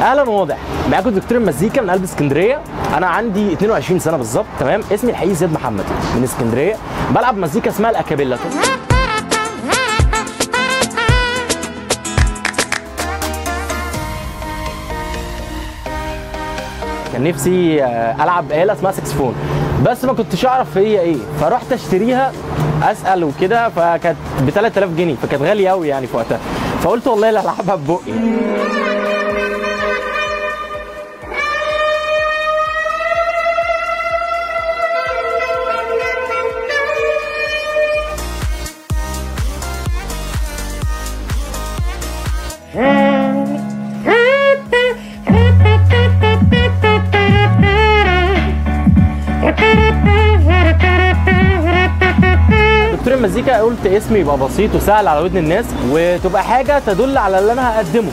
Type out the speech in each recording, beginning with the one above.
اهلا واضح معاكم دكتور المزيكا من قلب اسكندريه انا عندي 22 سنه بالظبط تمام اسمي الحقيقي زياد محمد من اسكندريه بلعب مزيكا اسمها الاكابيلا كان نفسي آه، العب آلة اسمها ساكسفون بس ما كنتش اعرف هي ايه فرحت اشتريها اسال وكده فكانت ب 3000 جنيه فكانت غاليه قوي يعني في وقتها فقلت والله لا العبها ببقي دكتور المزيكا قلت اسمي يبقى بسيط وسهل على ودن الناس وتبقى حاجه تدل على اللي انا هقدمه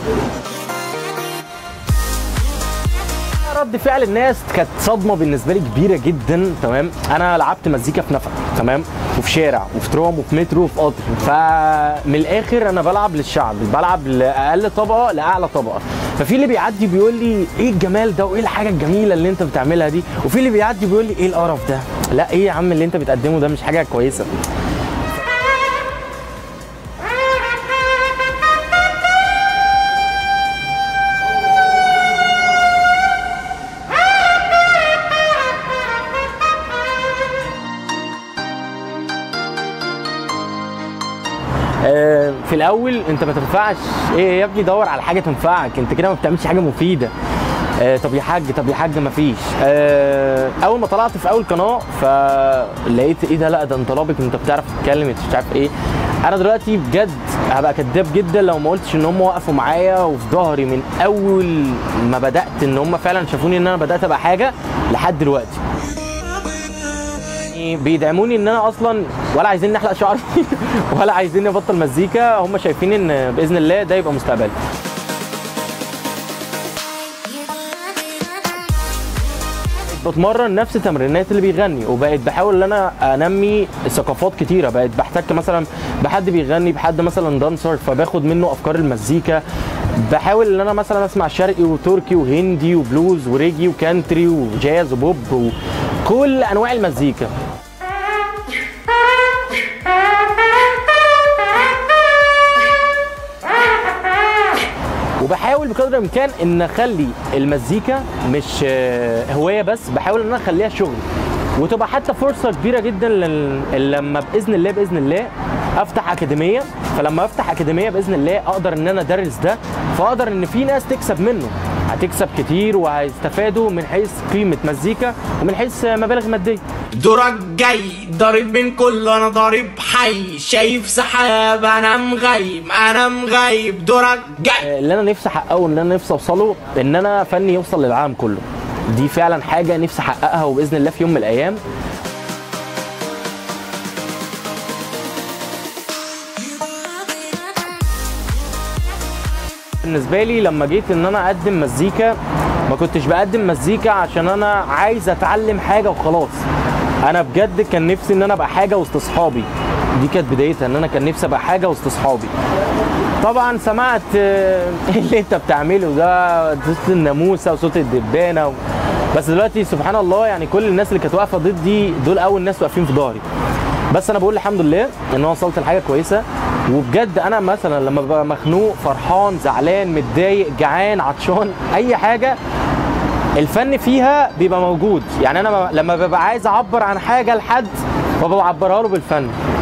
رد فعل الناس كانت صدمه بالنسبه لي كبيره جدا تمام انا لعبت مزيكا في نفق تمام وفي شارع وفي ترام وفي مترو وفي قطر فمن الاخر انا بلعب للشعب بلعب لاقل طبقه لاعلى طبقه ففي اللي بيعدي بيقول لي ايه الجمال ده وايه الحاجه الجميله اللي انت بتعملها دي وفي اللي بيعدي بيقول لي ايه القرف ده لا ايه يا عم اللي انت بتقدمه ده مش حاجه كويسه آه، في الاول انت ما تنفعش ايه يا ابني دور على حاجه تنفعك انت كده ما بتعملش حاجه مفيده آه، طب يا حاج طب يا حاج ما فيش اول ما طلعت في اول قناه فلقيت ايه ده لا ده انت لابق انت بتعرف تتكلم انت مش عارف ايه انا دلوقتي بجد هبقى كداب جدا لو ما قلتش ان هم وقفوا معايا وفي ظهري من اول ما بدات ان هم فعلا شافوني ان انا بدات ابقى حاجه لحد دلوقتي يعني بيدعموني ان انا اصلا ولا عايزين نحلق شعري ولا عايزين نبطل مزيكا هم شايفين ان باذن الله ده يبقى مستقبلي بتمرن نفس التمرينات اللي بيغني وبقيت بحاول ان انا انمي ثقافات كتيره بقيت بحتك مثلا بحد بيغني بحد مثلا دانسر فباخد منه افكار المزيكا بحاول ان انا مثلا اسمع شرقي وتركي وهندي وبلوز وريجي وكانتري وجاز وبوب وكل انواع المزيكا وبحاول بقدر الامكان ان اخلي المزيكا مش آه، هوايه بس بحاول ان انا اخليها شغل وتبقى حتى فرصه كبيره جدا لل- لما باذن الله باذن الله افتح اكاديميه فلما افتح اكاديميه باذن الله اقدر ان انا ادرس ده فاقدر ان في ناس تكسب منه هتكسب كتير وهيستفادوا من حيث قيمه مزيكا ومن حيث مبالغ ماديه دورك جاي ضارب من كل انا ضارب حي شايف سحاب انا مغيب انا مغيب دورك جاي اللي انا نفسي احققه اللي انا نفسي اوصله ان انا فني يوصل للعالم كله دي فعلا حاجه نفسي احققها وباذن الله في يوم من الايام بالنسبه لي لما جيت ان انا اقدم مزيكا ما كنتش بقدم مزيكا عشان انا عايز اتعلم حاجه وخلاص انا بجد كان نفسي ان انا ابقى حاجه وسط اصحابي دي كانت بدايتها ان انا كان نفسي ابقى حاجه وسط اصحابي طبعا سمعت آه، ايه اللي انت بتعمله ده صوت الناموسه وصوت الدبانه و... بس دلوقتي سبحان الله يعني كل الناس اللي كانت واقفه ضدي دول اول ناس واقفين في ظهري بس انا بقول الحمد لله ان انا وصلت لحاجه كويسه وبجد انا مثلا لما ببقى مخنوق فرحان زعلان متضايق جعان عطشان اي حاجه الفن فيها بيبقى موجود يعني انا لما ببقى عايز اعبر عن حاجه لحد فبعبرها له بالفن